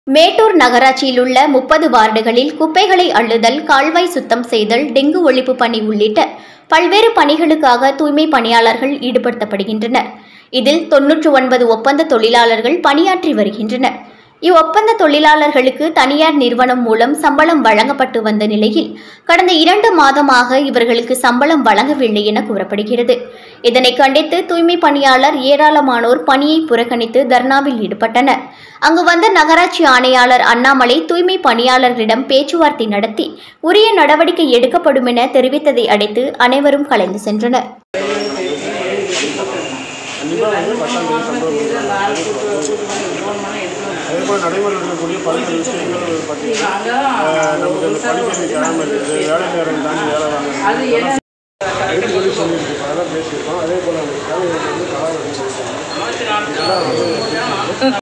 மேட்டூர் நகராட்சியில் உள்ள முப்பது வார்டுகளில் குப்பைகளை அள்ளுதல் கால்வாய் சுத்தம் செய்தல் டெங்கு ஒழிப்பு பணி உள்ளிட்ட பல்வேறு பணிகளுக்காக தூய்மை பணியாளர்கள் ஈடுபடுத்தப்படுகின்றனர் இதில் தொன்னூற்று ஒன்பது ஒப்பந்த தொழிலாளர்கள் பணியாற்றி வருகின்றனர் இவ்வொப்பந்த தொழிலாளர்களுக்கு தனியார் நிறுவனம் மூலம் சம்பளம் வழங்கப்பட்டு வந்த நிலையில் கடந்த இரண்டு மாதமாக இவர்களுக்கு சம்பளம் வழங்கவில்லை என கூறப்படுகிறது இதனை கண்டித்து தூய்மை பணியாளர் ஏராளமானோர் பணியை புறக்கணித்து தர்ணாவில் ஈடுபட்டனர் அங்கு வந்த நகராட்சி ஆணையாளர் அண்ணாமலை தூய்மை பணியாளர்களிடம் பேச்சுவார்த்தை நடத்தி உரிய நடவடிக்கை எடுக்கப்படும் என தெரிவித்ததை அடுத்து அனைவரும் கலைந்து சென்றனர் கண்டிப்பாக வந்து பத்தாம் தேதி சம்பளம் அதே போல் நடைமுறையில் இருக்கக்கூடிய பல்வேறு விஷயங்கள் பார்த்தீங்கன்னா அஹ், நமக்கு அந்த படிக்கல்வி கிராமம் இருக்குது வேலை நேரம் தாண்டி வேலை வாங்குறது